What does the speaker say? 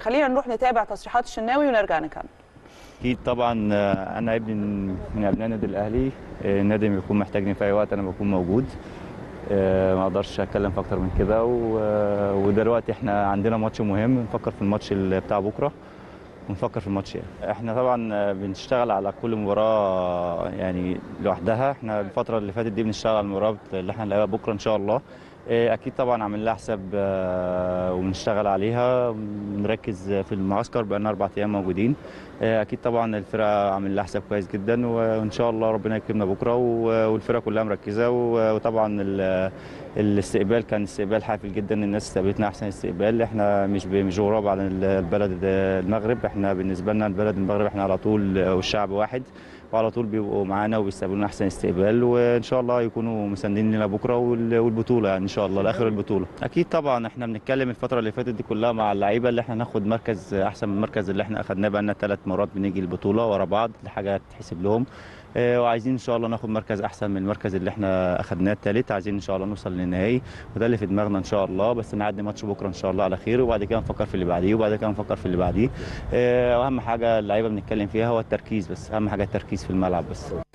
خلينا نروح نتابع تصريحات الشناوي ونرجع نكمل اكيد طبعا آه، انا ابني من ابناء النادي الاهلي آه، النادي بيكون محتاجني في اي وقت انا بكون موجود آه، ما اقدرش اتكلم في اكتر من كده و- آه، ودلوقتي احنا عندنا ماتش مهم نفكر في الماتش اللي بتاع بكره ونفكر في الماتش يعني احنا طبعا آه، بنشتغل على كل مباراه يعني لوحدها احنا الفتره اللي فاتت دي بنشتغل على المباراه اللي احنا هنلعبها بكره ان شاء الله آه، اكيد طبعا عامل لها حساب آه، وبنشتغل عليها نركز في المعسكر بقالنا اربع ايام موجودين آه، اكيد طبعا الفرقه عامل لها حساب كويس جدا وان شاء الله ربنا يكرمنا بكره و- والفرقه كلها مركزه و- وطبعا ال- الاستقبال كان استقبال حافل جدا الناس استقبلتنا احسن استقبال احنا مش ب- مش غراب على ال- البلد المغرب احنا بالنسبه لنا البلد المغرب احنا على طول والشعب واحد وعلى طول بيبقوا معانا وبيستقبلونا احسن استقبال وان شاء الله يكونوا مساندين لنا بكره وال- والبطوله يعني ان شاء الله لاخر البطوله اكيد طبعا احنا بنتكلم الفتره اللي فاتت دي كلها مع اللعيبه اللي احنا ناخد مركز احسن من المركز اللي احنا اخدناه بقالنا ثلاث مرات بنيجي البطوله ورا بعض دي حاجه تحسب لهم آه، وعايزين ان شاء الله ناخد مركز احسن من المركز اللي احنا اخدناه الثالث عايزين ان شاء الله نوصل للنهائي وده اللي في دماغنا ان شاء الله بس نعدي ماتش بكره ان شاء الله على خير وبعد كده نفكر في اللي بعديه وبعد كده نفكر في اللي بعديه آه، واهم حاجه اللعيبه بنتكلم فيها هو التركيز بس اهم حاجه التركيز في الملعب بس